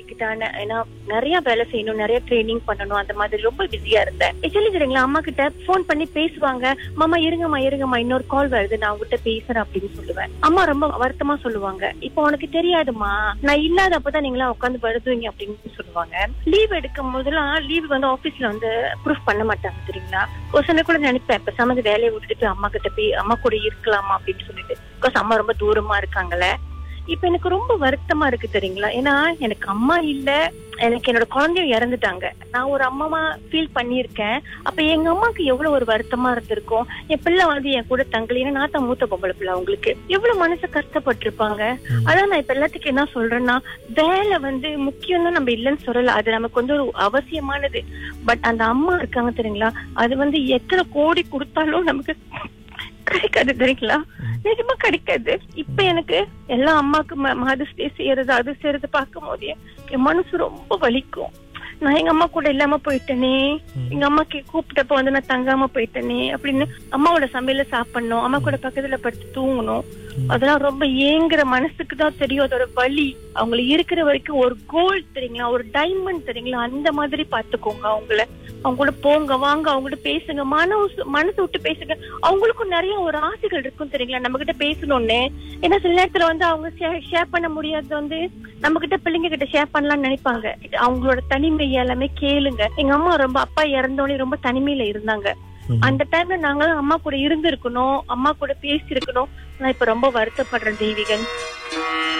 மாத்திக்கிட்டான்னு ஏன்னா நிறைய வேலை செய்யணும் நிறைய ட்ரைனிங் பண்ணணும் அந்த மாதிரி ரொம்ப பிஸியா இருந்தேன் ஆக்சுவலி தெரியுங்களா அம்மா கிட்ட போன் பண்ணி பேசுவாங்க மாமா இருங்கம்மா இருங்கம்மா இன்னொரு கால் வருது நான் உங்ககிட்ட பேசுறேன் அப்படின்னு சொல்லுவேன் அம்மா ரொம்ப வருத்தமா சொல்லுவாங்க இப்போ உனக்கு தெரியாதுமா நான் இல்லாதப்பதான் நீங்களா உட்காந்து படுத்துவீங்க அப்படின்னு சொல்லுவாங்க லீவ் எடுக்கும் போதெல்லாம் லீவ் வந்து ஆபீஸ்ல வந்து ப்ரூஃப் பண்ண மாட்டாங்க தெரியுங்களா ஒரு சமயம் கூட நினைப்பேன் இப்ப சமந்து வேலையை விட்டுட்டு போய் அம்மா கிட்ட போய் அம்மா கூட இருக்கலாமா அப்படின்னு சொல்லிட்டு பிகாஸ் அம்மா ரொம்ப தூரமா இருக்காங்கல்ல இப்ப எனக்கு ரொம்ப வருத்தமா இருக்கு தெரியுங்களா ஏன்னா எனக்கு அம்மா இல்ல எனக்கு என்னோட குழந்தையும் இறந்துட்டாங்க நான் ஒரு அம்மாவா ஃபீல் பண்ணியிருக்கேன் அப்ப எங்க அம்மாக்கு எவ்வளவு ஒரு வருத்தமா இருந்திருக்கும் என் பிள்ளை வந்து என் கூட தங்கல ஏன்னா நான் தான் மூத்த பொம்பளை பிள்ளை அவங்களுக்கு எவ்வளவு மனசு கஷ்டப்பட்டிருப்பாங்க அதான் நான் இப்ப எல்லாத்துக்கும் என்ன சொல்றேன்னா வேலை வந்து முக்கியம் தான் நம்ம இல்லைன்னு சொல்லல அது நமக்கு வந்து ஒரு அவசியமானது பட் அந்த அம்மா இருக்காங்க தெரியுங்களா அது வந்து எத்தனை கோடி கொடுத்தாலும் நமக்கு கிடைக்காது தெரியுங்களா நிஜமா கிடைக்காது இப்ப எனக்கு எல்லா அம்மாக்கு மதர்ஸ் டே செய்யறது அது செய்யறது பார்க்கும் போதே என் மனசு ரொம்ப வலிக்கும் நான் எங்க அம்மா கூட இல்லாம போயிட்டேனே எங்க அம்மாக்கு கூப்பிட்டப்ப வந்து நான் தங்காம போயிட்டேனே அப்படின்னு அம்மாவோட சமையல சாப்பிடணும் அம்மா கூட பக்கத்துல படுத்து தூங்கணும் அதெல்லாம் ரொம்ப ஏங்குற மனசுக்கு தான் தெரியும் அதோட வலி அவங்கள இருக்கிற வரைக்கும் ஒரு கோல்ட் தெரியுங்களா ஒரு டைமண்ட் தெரியுங்களா அந்த மாதிரி பாத்துக்கோங்க அவங்கள அவங்க கூட போங்க வாங்க அவங்க கூட பேசுங்க மனசு மனசு விட்டு பேசுங்க அவங்களுக்கும் நிறைய ஒரு ஆசைகள் இருக்கும் தெரியுங்களா நம்ம கிட்ட பேசணும்னு ஏன்னா சில நேரத்துல வந்து அவங்க ஷேர் பண்ண முடியாது வந்து நம்ம கிட்ட பிள்ளைங்க கிட்ட ஷேர் பண்ணலாம்னு நினைப்பாங்க அவங்களோட தனிமை எல்லாமே கேளுங்க எங்க அம்மா ரொம்ப அப்பா இறந்தோடனே ரொம்ப தனிமையில இருந்தாங்க அந்த டைம்ல நாங்க அம்மா கூட இருந்து இருக்கணும் அம்மா கூட பேசி இருக்கணும் நான் இப்ப ரொம்ப வருத்தப்படுறேன் தெய்வீகன்